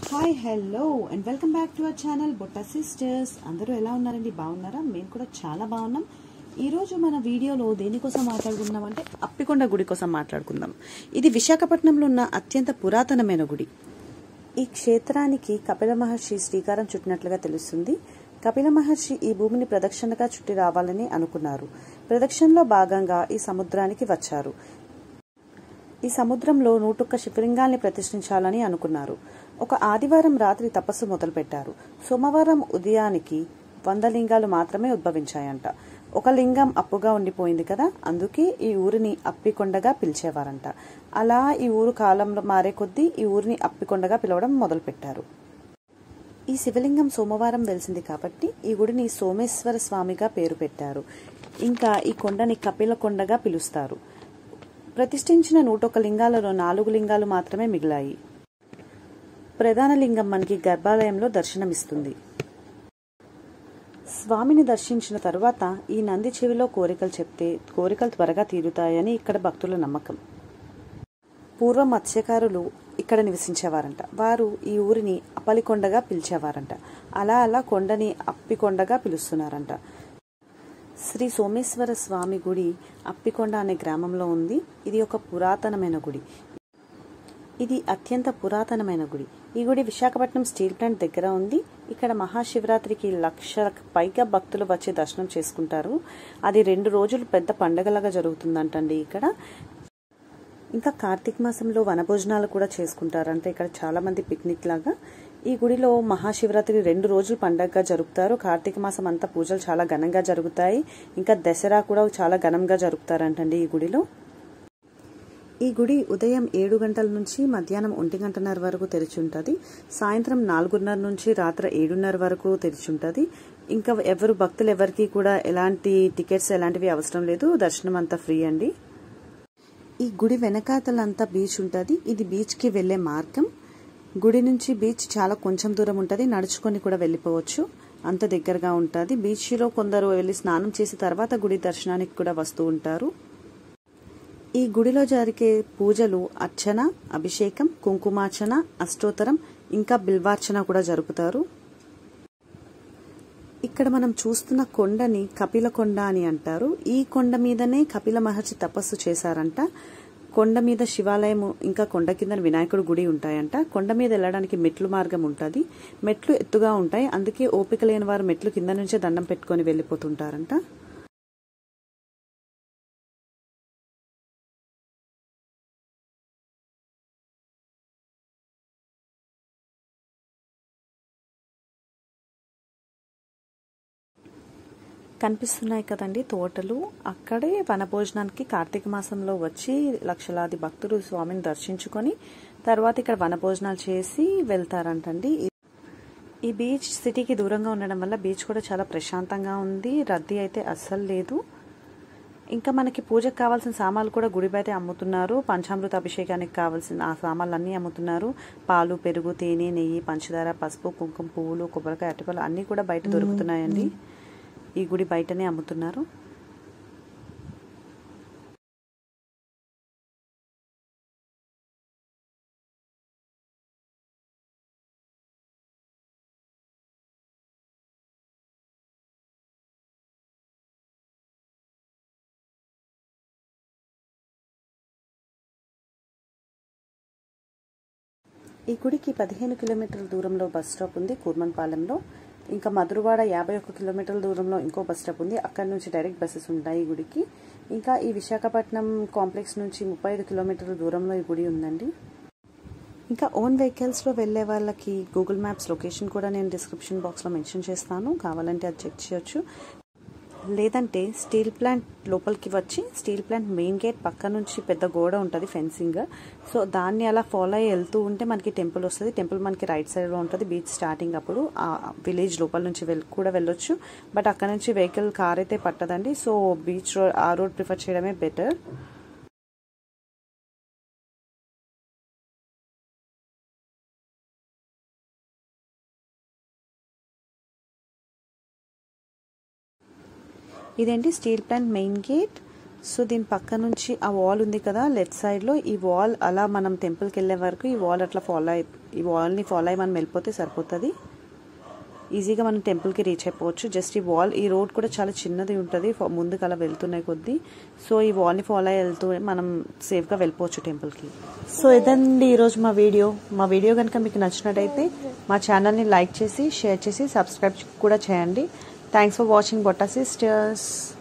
hi hello and welcome back to our channel Botta sisters అందరూ ఎలా ఉన్నారండి బాగున్నారా మేము కూడా చాలా బాగున్నాం ఈరోజు మన వీడియోలో దేనికోసం మాట్లాడుకుందాం అంటే అప్పికొండ గుడి కోసం మాట్లాడుకుందాం ఇది విశాఖపట్నంలో ఉన్న అత్యంత పురాతనమైన గుడి ఈ క్షేత్రానికి కపిల మహర్షి శ్రీకారం చుట్టినట్లుగా తెలుస్తుంది కపిల మహర్షి ఈ భూమిని ప్రదక్షిణగా చుట్టి రావాలని అనుకున్నారు ప్రదక్షిణలో భాగంగా ఈ సముద్రానికి వచ్చారు ఈ సముద్రంలో నూటొక్క శివలింగాల్ని ప్రతిష్ఠించాలని అనుకున్నారు ఒక ఆదివారం రాత్రి తపస్సు మొదలుపెట్టారు సోమవారం ఉదయానికి వంద లింగాలు మాత్రమే ఉద్భవించాయంట ఒక లింగం అప్పుగా ఉండిపోయింది కదా అందుకే ఈ ఊరిని అప్పికొండగా పిలిచేవారంట అలా ఈ ఊరు కాలంలో మారే కొద్దీ ఈ ఊరిని అప్పికొండగా పిలవడం మొదలుపెట్టారు ఈ శివలింగం సోమవారం వెలిసింది కాబట్టి ఈ గుడిని సోమేశ్వర స్వామిగా పేరు పెట్టారు ఇంకా ఈ కొండని కపిల కొండగా పిలుస్తారు ప్రతిష్ఠించిన నూటొక్క లింగాలలో నాలుగు లింగాలు మాత్రమే మిగిలాయి ప్రధాన లింగం మనకి గర్భాలయంలో దర్శనమిస్తుంది స్వామిని దర్శించిన తరువాత ఈ నంది చెవిలో కోరికలు చెప్తే కోరికలు త్వరగా తీరుతాయని ఇక్కడ భక్తుల నమ్మకం పూర్వ మత్స్యకారులు ఇక్కడ నివసించేవారంట వారు ఈ ఊరిని అపలికొండగా పిలిచేవారంట అలా అలా కొండని అప్పికొండగా పిలుస్తున్నారంట శ్రీ సోమేశ్వర స్వామి గుడి అప్పికొండ అనే గ్రామంలో ఉంది ఇది ఒక పురాతనమైన గుడి ఇది అత్యంత పురాతనమైన గుడి ఈ గుడి విశాఖపట్నం స్టీల్ ప్లాంట్ దగ్గర ఉంది ఇక్కడ మహాశివరాత్రికి లక్ష పైగా భక్తులు వచ్చి దర్శనం చేసుకుంటారు అది రెండు రోజులు పెద్ద పండగలాగా జరుగుతుందంటండి ఇక్కడ ఇంకా కార్తీక మాసంలో వనభోజనాలు కూడా చేసుకుంటారు అంటే ఇక్కడ చాలా మంది పిక్నిక్ లాగా ఈ గుడిలో మహాశివరాత్రి రెండు రోజులు పండగగా జరుపుతారు కార్తీక మాసం అంతా పూజలు చాలా ఘనంగా జరుగుతాయి ఇంకా దసరా కూడా చాలా ఘనంగా జరుపుతారంటండి ఈ గుడిలో ఈ గుడి ఉదయం ఏడు గంటల నుంచి మధ్యాహ్నం ఒంటి గంటన్నర వరకు తెరిచి ఉంటుంది సాయంత్రం నాలుగున్నర నుంచి రాత్రి ఏడున్నర వరకు తెరిచి ఉంటుంది ఇంకా ఎవరు భక్తులు ఎవరికి కూడా ఎలాంటి టికెట్స్ ఎలాంటివి అవసరం లేదు దర్శనం అంతా ఫ్రీ అండి ఈ గుడి వెనకాతలంతా బీచ్ ఉంటుంది ఇది బీచ్కి వెళ్ళే మార్గం గుడి నుంచి బీచ్ చాలా కొంచెం దూరం ఉంటుంది నడుచుకొని కూడా వెళ్ళిపోవచ్చు అంత దగ్గరగా ఉంటుంది బీచ్లో కొందరు వెళ్ళి స్నానం చేసిన తర్వాత గుడి దర్శనానికి కూడా వస్తూ ఉంటారు ఈ గుడిలో జరిగే పూజలు అర్చన అభిషేకం కుంకుమార్చన అష్టోత్తరం ఇంకా బిల్వార్చన కూడా జరుపుతారు ఇక్కడ మనం చూస్తున్న కొండని కపిల కొండ అని అంటారు ఈ కొండ మీదనే కపిల మహర్షి తపస్సు చేశారంట కొండ మీద శివాలయం ఇంకా కొండ కింద వినాయకుడు గుడి ఉంటాయంట కొండ మీద వెళ్ళడానికి మెట్లు మార్గం ఉంటుంది మెట్లు ఎత్తుగా ఉంటాయి అందుకే ఓపిక లేని వారు మెట్లు కింద నుంచే దండం పెట్టుకొని వెళ్ళిపోతుంటారంట కనిపిస్తున్నాయి కదండి తోటలు అక్కడే వనభోజనానికి కార్తీక మాసంలో వచ్చి లక్షలాది భక్తులు స్వామిని దర్శించుకొని తర్వాత ఇక్కడ వనభోజనాలు చేసి వెళ్తారంటండి ఈ బీచ్ సిటీకి దూరంగా ఉండడం వల్ల బీచ్ కూడా చాలా ప్రశాంతంగా ఉంది రద్దీ అయితే అస్సలు లేదు ఇంకా మనకి పూజకు కావాల్సిన సామాన్లు కూడా గుడి బయట అమ్ముతున్నారు పంచామృత అభిషేకానికి కావాల్సిన ఆ సామాన్లు అన్నీ అమ్ముతున్నారు పాలు పెరుగు తేనె నెయ్యి పంచదార పసుపు కుంకుమ పువ్వులు కొబ్బరికాయ అరటిపళ్ళు అన్నీ కూడా బయట దొరుకుతున్నాయండి ఈ గుడి బయటనే అమ్ముతున్నారు ఈ గుడికి పదిహేను కిలోమీటర్ల దూరంలో బస్ స్టాప్ ఉంది కూర్మన్పాలెంలో ఇంకా మధురవాడ యాభై ఒక్క కిలోమీటర్ల దూరంలో ఇంకో బస్ స్టాప్ ఉంది అక్కడ నుంచి డైరెక్ట్ బస్సెస్ ఉంటాయి ఈ గుడికి ఇంకా ఈ విశాఖపట్నం కాంప్లెక్స్ నుంచి ముప్పై ఐదు కిలోమీటర్ల దూరంలో ఈ గుడి ఉందండి ఇంకా ఓన్ వెహికల్స్లో వెళ్ళే వాళ్ళకి గూగుల్ మ్యాప్స్ లొకేషన్ కూడా నేను డిస్క్రిప్షన్ బాక్స్లో మెన్షన్ చేస్తాను కావాలంటే అది చెక్ చేయొచ్చు లేదంటే స్టీల్ ప్లాంట్ లోపలికి వచ్చి స్టీల్ ప్లాంట్ మెయిన్ గేట్ పక్క నుంచి పెద్ద గోడ ఉంటుంది ఫెన్సింగ్ సో దాన్ని అలా ఫాలో అయ్యి వెళ్తూ ఉంటే మనకి టెంపుల్ వస్తుంది టెంపుల్ మనకి రైట్ సైడ్లో ఉంటుంది బీచ్ స్టార్టింగ్ అప్పుడు ఆ విలేజ్ లోపల నుంచి వెల్ కూడా వెళ్ళొచ్చు బట్ అక్కడ నుంచి వెహికల్ కార్ అయితే పట్టదండి సో బీచ్ రోడ్ ఆ రోడ్ ప్రిఫర్ చేయడమే బెటర్ ఇదేంటి steel plant main gate so దీని పక్క నుంచి ఆ వాల్ ఉంది కదా లెఫ్ట్ సైడ్లో ఈ వాల్ అలా మనం టెంపుల్కి వెళ్ళే వరకు ఈ వాల్ అట్లా ఫాలో అయి ఈ వాల్ని ఫాలో అయ్యి మనం వెళ్ళిపోతే సరిపోతుంది ఈజీగా మనం టెంపుల్కి రీచ్ అయిపోవచ్చు జస్ట్ ఈ వాల్ ఈ రోడ్ కూడా చాలా చిన్నది ఉంటుంది ముందుకు అలా వెళ్తున్నాయి కొద్దీ సో ఈ వాల్ని ఫాలో అయ్యి వెళ్తూ మనం సేఫ్గా వెళ్ళిపోవచ్చు టెంపుల్కి సో ఇదండి ఈరోజు మా వీడియో మా వీడియో కనుక మీకు నచ్చినట్టయితే మా ఛానల్ని లైక్ చేసి షేర్ చేసి సబ్స్క్రైబ్ కూడా చేయండి thanks for watching Botta sisters